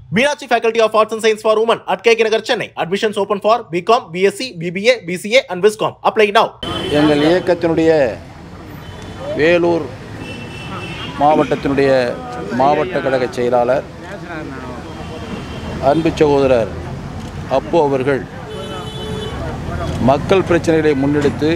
Meenakshi Faculty of Arts and Science for Women at KK Nagar, Chennai. Admissions open for BCom, BSc, BBA, BCA and Viscom. Apply now. எங்கள் இயக்கத்தினுடைய வேலூர் மாவட்டத்தினுடைய மாவட்ட கழக செயலாளர் அன்பு சகோதரர் அப்பு அவர்கள் மக்கள் பிரச்சனைகளை முன்னெடுத்து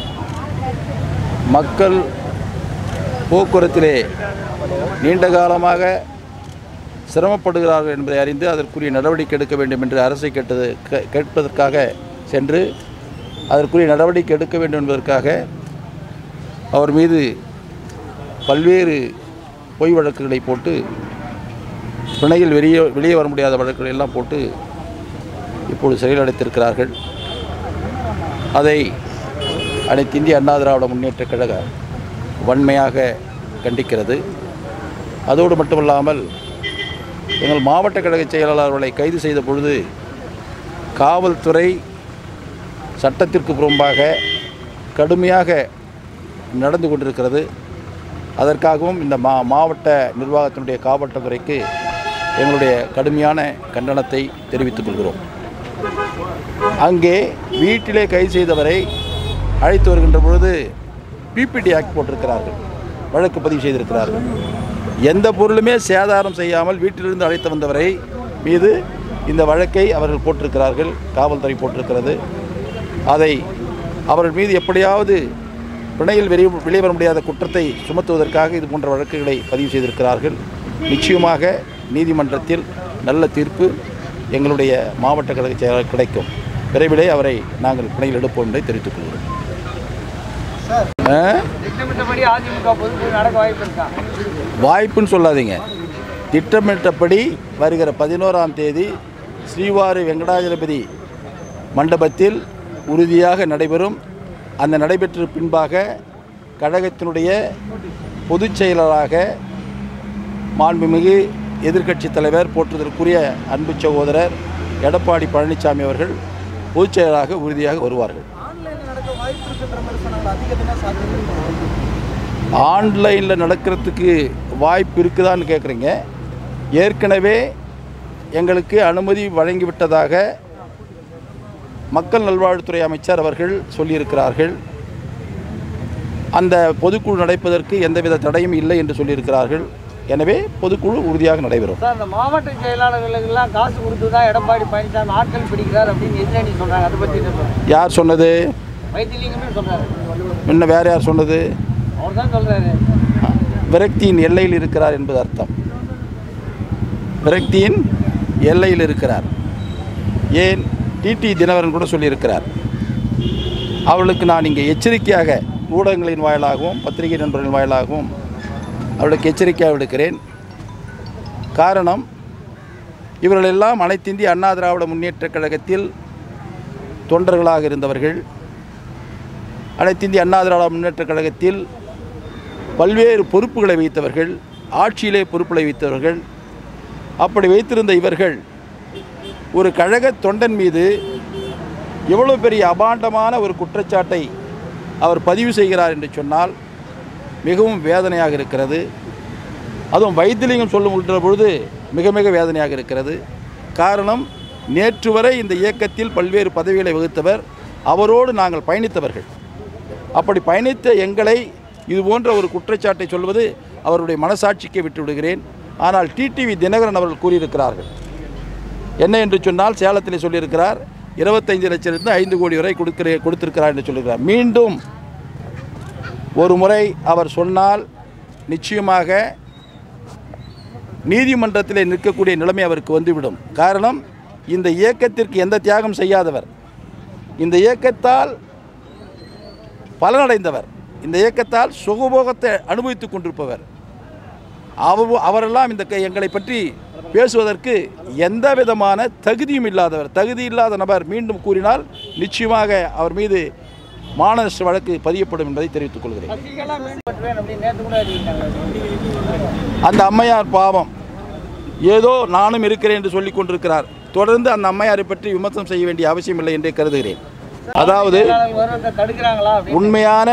மக்கள் போக்குவரத்திலே நீண்ட காலமாக சிரமப்படுகிறார்கள் என்பதை அறிந்து அதற்குரிய நடவடிக்கை எடுக்க வேண்டும் என்று அரசை கேட்டது கே- கேட்பதற்காக சென்று அதற்குரிய நடவடிக்கை எடுக்க வேண்டும் என்பதற்காக அவர் மீது பல்வேறு பொய் வழக்குகளை போட்டு பிணையில் வெளியே வெளியே வர முடியாத வழக்குகளை எல்லாம் போட்டு இப்பொழுது சிறையில் அடைத்திருக்கிறார்கள் அதை அனைத்து இந்திய அண்ணா திராவிட முன்னேற்றக் கழக வன்மையாக கண்டிக்கிறது அதோடு மட்டுமல்லாமல் எங்கள் மாவட்ட கழக செயலாளர் அவர்களை கைது செய்த பொழுது காவல்துறை சட்டத்திற்கு புறம்பாக கடுமையாக நடந்து கொண்டிருக்கிறது அதற்காகவும் இந்த மா மாவட்ட நிர்வாகத்தினுடைய காவல்துறைக்கு எங்களுடைய கடுமையான கண்டனத்தை தெரிவித்துக் கொள்கிறோம் அங்கே வீட்டிலே கைது செய்தவரை அழைத்து வருகின்ற பொழுது பிபிடி ஆக்ட் போட்டிருக்கிறார்கள் வழக்கு பதிவு செய்திருக்கிறார்கள் எந்த பொருளுமே சேதாரம் செய்யாமல் வீட்டிலிருந்து அழைத்து வந்தவரை மீது இந்த வழக்கை அவர்கள் போட்டிருக்கிறார்கள் காவல்துறை போட்டிருக்கிறது அதை அவர்கள் மீது எப்படியாவது பிணையில் வெளியே வெளியே வர முடியாத குற்றத்தை சுமத்துவதற்காக இது போன்ற வழக்குகளை பதிவு செய்திருக்கிறார்கள் நிச்சயமாக நீதிமன்றத்தில் நல்ல தீர்ப்பு எங்களுடைய மாவட்ட கழக செயலாளர் கிடைக்கும் விரைவிலே அவரை நாங்கள் பிணையில் எடுப்போம் என்பதை தெரிவித்துக் கொள்கிறோம் ஆ? திட்டமிட்டபடி அதிமுக பொதுக்குழு நடக்க வாய்ப்பு இருக்கா வாய்ப்புன்னு சொல்லாதீங்க திட்டமிட்டபடி வருகிற பதினோராம் தேதி ஸ்ரீவாரி வெங்கடாஜலபதி மண்டபத்தில் உறுதியாக நடைபெறும் அந்த நடைபெற்ற பின்பாக கழகத்தினுடைய பொதுச் செயலராக மாண்புமிகு எதிர்க்கட்சித் தலைவர் போற்றுதற்குரிய அன்பு சகோதரர் எடப்பாடி பழனிசாமி அவர்கள் பொதுச் செயலராக உறுதியாக வருவார்கள் ஆன்லைனில் நடக்க வாய்ப்பு இருக்குன்ற மாதிரி சொன்னாங்க அதிக தினம் சாத்தியம் ஆன்லைனில் நடக்கிறதுக்கு வாய்ப்பு இருக்குதான்னு கேட்குறீங்க ஏற்கனவே எங்களுக்கு அனுமதி வழங்கிவிட்டதாக மக்கள் நல்வாழ்வுத்துறை அமைச்சர் அவர்கள் சொல்லியிருக்கிறார்கள் அந்த பொதுக்குழு நடப்பதற்கு எந்தவித தடையும் இல்லை என்று சொல்லியிருக்கிறார்கள் எனவே பொதுக்குழு உறுதியாக நடைபெறும் சார் இந்த மாவட்ட செயலாளர்களுக்கெல்லாம் காசு கொடுத்து தான் எடப்பாடி பழனிசாமி ஆட்கள் பிடிக்கிறார் அப்படின்னு எதிரணி சொல்றாங்க அதை பற்றி என்ன சொல்றாங்க யார் சொன்னது வைத்திலிங்கமே சொல்றாரு முன்ன வேறு யார் சொன்னது அவர் தான் சொல்றாரு விரக்தியின் எல்லையில் இருக்கிறார் என்பது அர்த்தம் விரக்தியின் எல்லையில் இருக்கிறார் ஏன் டிடி தினகரன் கூட சொல்லியிருக்கிறார் அவளுக்கு நான் இங்கே எச்சரிக்கையாக ஊடகங்களின் வாயிலாகவும் பத்திரிகை நண்பர்களின் வாயிலாகவும் அவளுக்கு எச்சரிக்கையாக விடுக்கிறேன் காரணம் இவர்கள் எல்லாம் அனைத்து இந்திய அண்ணா திராவிட முன்னேற்றக் கழகத்தில் தொண்டர்களாக இருந்தவர்கள் அனைத்து இந்திய அண்ணா திராவிட முன்னேற்றக் கழகத்தில் பல்வேறு பொறுப்புகளை வைத்தவர்கள் ஆட்சியிலே பொறுப்புகளை வைத்தவர்கள் அப்படி வைத்திருந்த இவர்கள் ஒரு கழக தொண்டன் மீது எவ்வளோ பெரிய அபாண்டமான ஒரு குற்றச்சாட்டை அவர் பதிவு செய்கிறார் என்று சொன்னால் மிகவும் வேதனையாக இருக்கிறது அதுவும் வைத்திலிங்கம் சொல்லுகின்ற பொழுது மிக மிக வேதனையாக இருக்கிறது காரணம் நேற்று வரை இந்த இயக்கத்தில் பல்வேறு பதவிகளை வகுத்தவர் அவரோடு நாங்கள் பயணித்தவர்கள் அப்படி பயணித்த எங்களை இது போன்ற ஒரு குற்றச்சாட்டை சொல்வது அவருடைய மனசாட்சிக்கு விட்டு விடுகிறேன் ஆனால் டிடிவி தினகரன் அவர்கள் கூறியிருக்கிறார்கள் என்ன என்று சொன்னால் சேலத்தில் சொல்லியிருக்கிறார் இருபத்தைந்து லட்சத்திலிருந்து ஐந்து கோடி வரை கொடுக்கிற கொடுத்திருக்கிறார் என்று சொல்லியிருக்கிறார் மீண்டும் ஒரு முறை அவர் சொன்னால் நிச்சயமாக நீதிமன்றத்திலே நிற்கக்கூடிய நிலைமை அவருக்கு வந்துவிடும் காரணம் இந்த இயக்கத்திற்கு எந்த தியாகம் செய்யாதவர் இந்த இயக்கத்தால் பலனடைந்தவர் இந்த இயக்கத்தால் சுகபோகத்தை அனுபவித்துக் கொண்டிருப்பவர் அவ அவரெல்லாம் இந்த க- எங்களை பற்றி பேசுவதற்கு எந்த விதமான தகுதியும் இல்லாதவர் தகுதி இல்லாத நபர் மீண்டும் கூறினால் நிச்சயமாக அவர் மீது மானநஷ்ட வழக்கு பதியப்படும் என்பதை தெரிவித்துக் கொள்கிறேன் சசிகலா மேம்பட்டுவேன் அப்படின்னு நேற்று கூட அறிவித்தாங்க அந்த அம்மையார் பாவம் ஏதோ நானும் இருக்கிறேன் என்று சொல்லிக் கொண்டிருக்கிறார் தொடர்ந்து அந்த அம்மையாரை பற்றி விமர்சனம் செய்ய வேண்டிய அவசியம் இல்லை என்றே கருதுகிறேன் அதாவது செயலாளர்கள் வருவதை தடுக்கிறாங்களா அப்படின்னு உண்மையான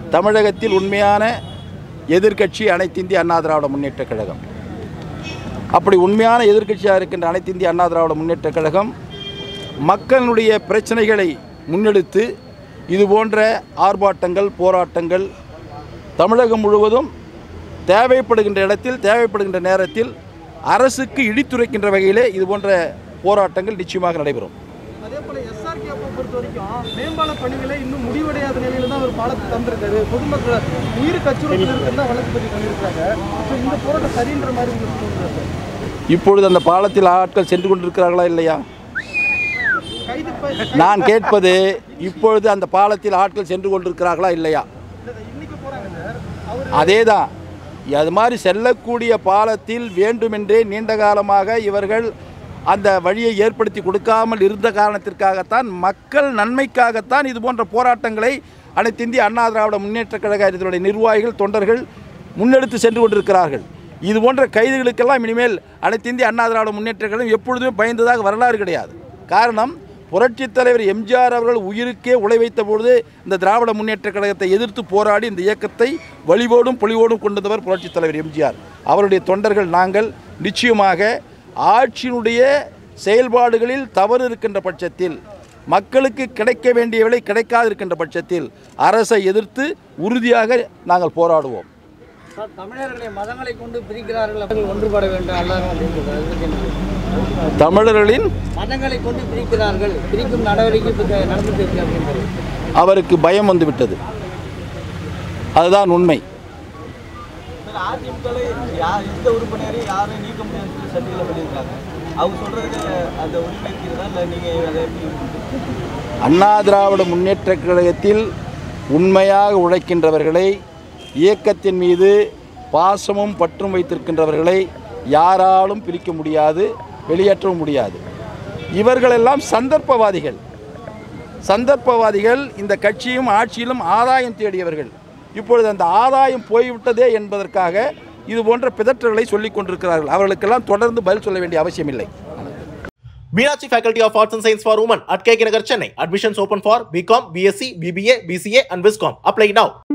தமிழகத்தில் உண்மையான எதிர்க்கட்சி அனைத்து இந்திய அண்ணா திராவிட முன்னேற்றக் கழகம் அப்படி உண்மையான எதிர்க்கட்சியாக இருக்கின்ற அனைத்து இந்திய அண்ணா திராவிட முன்னேற்றக் கழகம் மக்களுடைய பிரச்சனைகளை முன்னெடுத்து இது போன்ற ஆர்ப்பாட்டங்கள் போராட்டங்கள் தமிழகம் முழுவதும் தேவைப்படுகின்ற இடத்தில் தேவைப்படுகின்ற நேரத்தில் அரசுக்கு இடித்துரைக்கின்ற வகையிலே இது போன்ற போராட்டங்கள் நிச்சயமாக நடைபெறும் அதே போல எஸ்ஆர்கே பொறுத்த வரைக்கும் மேம்பால பணிகளை இன்னும் முடிவடையாத நிலையில தான் அவர் பாலத்தை தந்திருக்காரு பொதுமக்கள் உயிர் கச்சுறுத்தல் இருக்குன்னு தான் வழக்கு பதிவு பண்ணியிருக்காங்க ஸோ இந்த போராட்டம் சரின்ற மாதிரி உங்களுக்கு தோணுதா சார் இப்பொழுது அந்த பாலத்தில் ஆட்கள் சென்று கொண்டிருக்கிறார்களா இல்லையா கைது ப- நான் கேட்பது இப்பொழுது அந்த பாலத்தில் ஆட்கள் சென்று கொண்டிருக்கிறார்களா இல்லையா இன்னைக்கு போறாங்க சார் அவர் அதே தான் அது மாதிரி செல்லக்கூடிய பாலத்தில் வேண்டுமென்றே நீண்ட காலமாக இவர்கள் அந்த வழியை ஏற்படுத்தி கொடுக்காமல் இருந்த காரணத்திற்காகத்தான் மக்கள் நன்மைக்காகத்தான் இது போன்ற போராட்டங்களை அனைத்து இந்திய அண்ணா திராவிட முன்னேற்றக் கழக இதனுடைய நிர்வாகிகள் தொண்டர்கள் முன்னெடுத்து சென்று கொண்டிருக்கிறார்கள் இது போன்ற கைதுகளுக்கெல்லாம் இனிமேல் அனைத்து இந்திய அண்ணா திராவிட முன்னேற்றக் கழகம் எப்பொழுதுமே பயந்ததாக வரலாறு கிடையாது காரணம் புரட்சித் தலைவர் எம்ஜிஆர் அவர்கள் உயிருக்கே உழை வைத்த பொழுது இந்த திராவிட முன்னேற்றக் கழகத்தை எதிர்த்து போராடி இந்த இயக்கத்தை வழிவோடும் பொலிவோடும் கொண்டு வந்தவர் புரட்சித் தலைவர் எம்ஜிஆர் அவருடைய தொண்டர்கள் நாங்கள் நிச்சயமாக ஆட்சியினுடைய செயல்பாடுகளில் தவறு இருக்கின்ற பட்சத்தில் மக்களுக்கு கிடைக்க வேண்டிய விலை கிடைக்காதிருக்கின்ற பட்சத்தில் அரசை எதிர்த்து உறுதியாக நாங்கள் போராடுவோம் சார் தமிழர்களை மதங்களை கொண்டு பிரிக்கிறார்கள் அவர்கள் ஒன்றுபட வேண்டும் எல்லாரும் அப்படின்னு சொல்றாரு. இதுக்கு என்ன? தமிழர்களின் மதங்களை கொண்டு பிரிக்கிறார்கள் பிரிக்கும் நடவடிக்கை இப்போ நடந்துட்டு இருக்கு அப்படின்றது அவருக்கு பயம் வந்துவிட்டது அதுதான் உண்மை அதிமுக யார் எந்த உறுப்பினரையும் யாரும் நீக்க முடியாதுன்னு சட்டத்தில் பண்ணியிருக்காங்க அவங்க சொல்றதுக்கு அந்த உரிமை இருக்கிறதா இல்லை நீங்கள் அதை எப்படி அண்ணா திராவிட முன்னேற்றக் கழகத்தில் உண்மையாக உழைக்கின்றவர்களை இயக்கத்தின் மீது பாசமும் பற்றும் வைத்திருக்கின்றவர்களை யாராலும் பிரிக்க முடியாது வெளியேற்றவும் முடியாது இவர்களெல்லாம் சந்தர்ப்பவாதிகள் சந்தர்ப்பவாதிகள் இந்த கட்சியும் ஆட்சியிலும் ஆதாயம் தேடியவர்கள் இப்பொழுது அந்த ஆதாயம் போய்விட்டதே என்பதற்காக இது போன்ற பிதற்றல்களை சொல்லிக் கொண்டிருக்கிறார்கள் அவர்களுக்கெல்லாம் தொடர்ந்து பதில் சொல்ல வேண்டிய அவசியமில்லை Meenakshi Faculty of Arts and Science for Women at KK Nagar, Chennai. Admissions open for BCom, BSc, BBA, BCA and Viscom. Apply now.